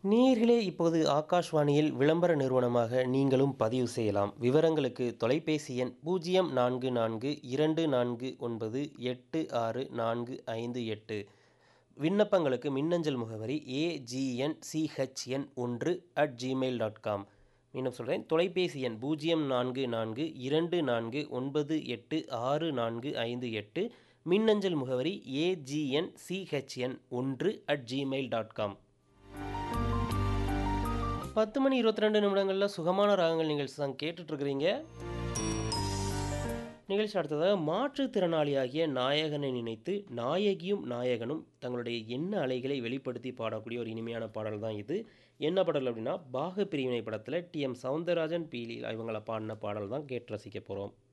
நேயர்களே இப்போது ஆகாஷ்வாணியில் விளம்பர நிறுவனமாக நீங்களும் பதிவு செய்யலாம் விவரங்களுக்கு தொலைபேசி எண் பூஜ்ஜியம் நான்கு நான்கு இரண்டு நான்கு ஒன்பது எட்டு ஆறு நான்கு ஐந்து எட்டு விண்ணப்பங்களுக்கு மின்னஞ்சல் முகவரி ஏஜிஎன் சிஹெச்என் ஒன்று அட் ஜிமெயில் டாட் காம் மீண்டும் சொல்கிறேன் தொலைபேசி எண் பூஜ்ஜியம் நான்கு நான்கு இரண்டு நான்கு ஒன்பது எட்டு ஆறு நான்கு ஐந்து எட்டு மின்னஞ்சல் முகவரி ஏஜிஎன் சிஹெச்என் ஒன்று அட் ஜிமெயில் டாட் காம் பத்து மணி இருபத்தி ரெண்டு நிமிடங்களில் சுகமான ராகங்கள் நிகழ்ச்சி தான் கேட்டுட்ருக்கிறீங்க நிகழ்ச்சி அடுத்ததாக மாற்றுத்திறனாளியாகிய நாயகனை நினைத்து நாயகியும் நாயகனும் தங்களுடைய எண்ண அலைகளை வெளிப்படுத்தி பாடக்கூடிய ஒரு இனிமையான பாடல் தான் இது என்ன பாடல் அப்படின்னா பாக பிரிவினை படத்தில் டி எம் சவுந்தரராஜன் பீலி இவங்களை பாடின பாடல் தான் கேட்டு ரசிக்க போகிறோம்